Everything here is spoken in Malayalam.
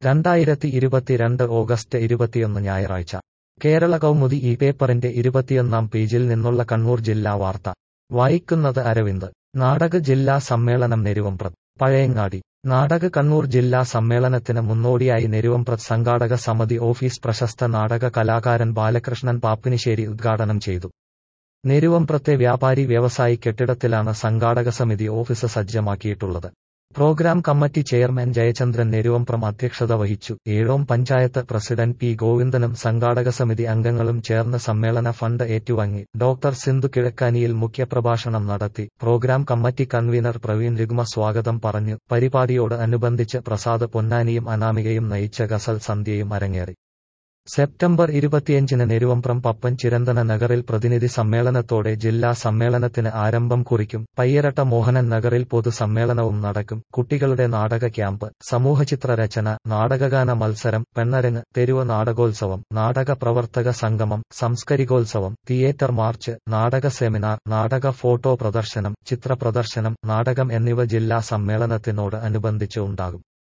രണ്ടായിരത്തി ഇരുപത്തിരണ്ട് ഓഗസ്റ്റ് ഇരുപത്തിയൊന്ന് ഞായറാഴ്ച കേരള കൗമുദി ഈ പേപ്പറിന്റെ ഇരുപത്തിയൊന്നാം പേജിൽ നിന്നുള്ള കണ്ണൂർ ജില്ലാ വാർത്ത വായിക്കുന്നത് അരവിന്ദ് നാടക ജില്ലാ സമ്മേളനം നെരുവമ്പ്രത് പഴയങ്ങാടി നാടക കണ്ണൂർ ജില്ലാ സമ്മേളനത്തിന് മുന്നോടിയായി നെരുവമ്പ്രത് സംഘാടക സമിതി ഓഫീസ് പ്രശസ്ത നാടക കലാകാരൻ ബാലകൃഷ്ണൻ പാപ്പിനിശ്ശേരി ഉദ്ഘാടനം ചെയ്തു നെരുവമ്പ്രത്തെ വ്യാപാരി വ്യവസായി കെട്ടിടത്തിലാണ് സംഘാടക സമിതി ഓഫീസ് സജ്ജമാക്കിയിട്ടുള്ളത് programme committee chairman Jayachandran Neruvambram അധ്യക്ഷത വഹിച്ചു ഏഴോം പഞ്ചായത്ത് പ്രസിഡന്റ് പി ഗോവിന്ദനും സംഘാടക സമിതി അംഗങ്ങളും ചേർന്ന് സമ്മേളന ഫണ്ട് ഏറ്റുവാങ്ങി ഡോക്ടർ സിന്ധു കിഴക്കാനിയിൽ മുഖ്യപ്രഭാഷണം നടത്തി programme committee convener Praveen Rugma സ്വാഗതം പറഞ്ഞു പരിപാടിയോട് അനുബന്ധിച്ച് പ്രസാദ് പൊന്നാനിയും അനാമികയും നയിച്ച ഗസൽ സന്ധ്യയും അരങ്ങേറി സെപ്റ്റംബർ ഇരുപത്തിയഞ്ചിന് നെരുവമ്പ്രം പപ്പൻ ചിരന്തന നഗറിൽ പ്രതിനിധി സമ്മേളനത്തോടെ ജില്ലാ സമ്മേളനത്തിന് ആരംഭം കുറിക്കും പയ്യരട്ട മോഹനൻ നഗറിൽ പൊതുസമ്മേളനവും നടക്കും കുട്ടികളുടെ നാടക ക്യാമ്പ് സമൂഹചിത്ര രചന നാടകഗാന മത്സരം പെണ്ണരങ്ങ് തെരുവ് നാടകോത്സവം നാടക പ്രവർത്തക സംഗമം സംസ്കരികോത്സവം തിയേറ്റർ മാർച്ച് നാടക സെമിനാർ നാടക ഫോട്ടോ പ്രദർശനം ചിത്ര പ്രദർശനം നാടകം എന്നിവ ജില്ലാ സമ്മേളനത്തിനോട് അനുബന്ധിച്ച് ഉണ്ടാകും